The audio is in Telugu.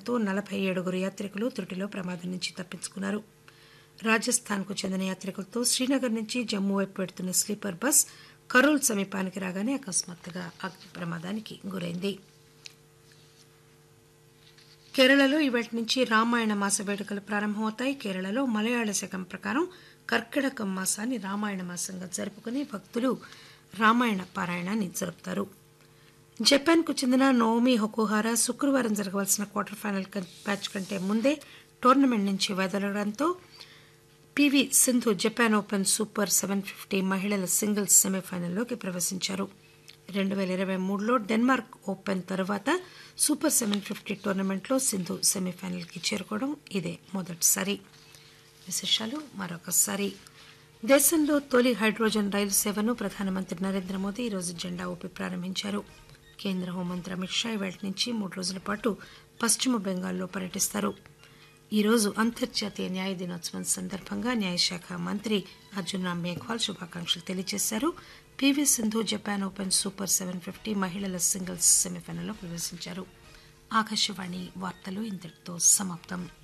పడడంతో నలభై ఏడుగురు యాత్రికులు త్రుటిలో ప్రమాదం నుంచి తప్పించుకున్నారు రాజస్థాన్కు చెందిన యాత్రికులతో శ్రీనగర్ నుంచి జమ్మూ వైపు పెడుతున్న స్లీపర్ బస్ కరోల్ సమీపానికి రాగానే అకస్మాత్తుగా అగ్ని ప్రమాదానికి గురైంది కేరళలో ఇవాటి నుంచి రామాయణ మాస వేడుకలు ప్రారంభమవుతాయి కేరళలో మలయాళ శకం ప్రకారం కర్కిటకం మాసాన్ని రామాయణ మాసంగా జరుపుకుని భక్తులు రామాయణ పారాయణాన్ని జరుపుతారు జపాన్కు చెందిన నోమి హొకుహారా శుక్రవారం జరగవలసిన క్వార్టర్ ఫైనల్ మ్యాచ్ కంటే ముందే టోర్నమెంట్ నుంచి వదలడంతో PV Sindhu Japan Open super seven fifty మహిళల సింగిల్స్ సెమీఫైనల్లోకి ప్రవేశించారు రెండు వేల ఇరవై మూడులో డెన్మార్క్ ఓపెన్ తర్వాత సూపర్ సెవెన్ ఫిఫ్టీ టోర్నమెంట్లో సింధు సెమీఫైనల్కి చేరుకోవడం ఇదే మొదటిసారి విశేషాలు మరొకసారి దేశంలో తొలి హైడ్రోజన్ రైలు సేవను ప్రధానమంత్రి నరేంద్ర మోదీ ఈరోజు జెండా ఊపి ప్రారంభించారు కేంద్ర హోంమంత్రి అమిత్ షా ఇవాటి నుంచి మూడు రోజుల పాటు పశ్చిమ బెంగాల్లో పర్యటిస్తారు ఈరోజు అంతర్జాతీయ న్యాయ దినోత్సవం సందర్భంగా న్యాయశాఖ మంత్రి అర్జున్ రామ్ మేఘ్వాల్ శుభాకాంక్షలు తెలియజేశారు PV Sindhu Japan Open super seven fifty మహిళల సింగిల్స్ సెమీఫైనల్లో ప్రవేశించారు ఆకాశవాణి వార్తలు ఇంతటితో సమాప్తం